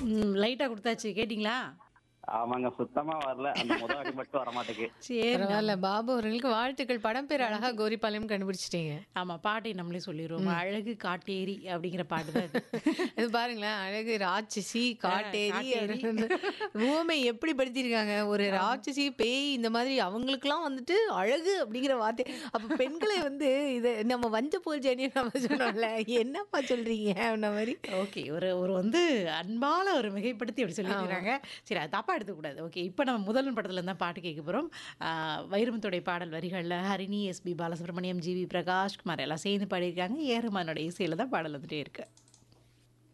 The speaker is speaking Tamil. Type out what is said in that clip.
ம் லைட்டா குடுத்தாச்சு கேட்டிங்களா ஆமாங்க சுத்தமா வரல அந்த முதல் அடி மட்டும் வர மாட்டேங்குது சரி பரவாயில்ல பாபு அவர்களுக்கு வாழ்த்துக்கள் படம் பேர் அழகா கோரிப்பாளையம் கண்டுபிடிச்சிட்டீங்க ஆமா பாட்டை நம்மளே சொல்லிடுவோம் அழகு காட்டேரி அப்படிங்கிற பாட்டு தான் இது. இது பாருங்களேன் அழகு ராட்சசி காட்டேரி காட்டேரி. ஊமை எப்படி படுத்திருக்காங்க ஒரு ராட்சசி பேய் இந்த மாதிரி அவங்களுக்குலாம் வந்துட்டு அழகு அப்படிங்கிற வார்த்தை அப்ப பெண்களை வந்து இதை நம்ம வஞ்ச போல் ஜெனியை நம்ம சொன்னோம்ல என்னப்பா சொல்றீங்க அந்த மாதிரி ஓகே ஒரு ஒரு வந்து அன்பால ஒரு மிகைப்படுத்தி அப்படி சொல்லியிருக்காங்க சரி அது தப்பா எடுத்துக்கூடாது ஓகே இப்போ நம்ம முதல் படத்துல இருந்தா பாட்டு கேட்க போறோம் ஆஹ் வைரமுத்துடைய பாடல் வரிகள்ல ஹரிணி எஸ்பி பாலசுப்ரமணியம் ஜிவி பிரகாஷ் குமார் எல்லாம் சேர்ந்து பாடியிருக்காங்க ஏறுமானோட இசையில தான் பாடல் வந்துட்டே இருக்கு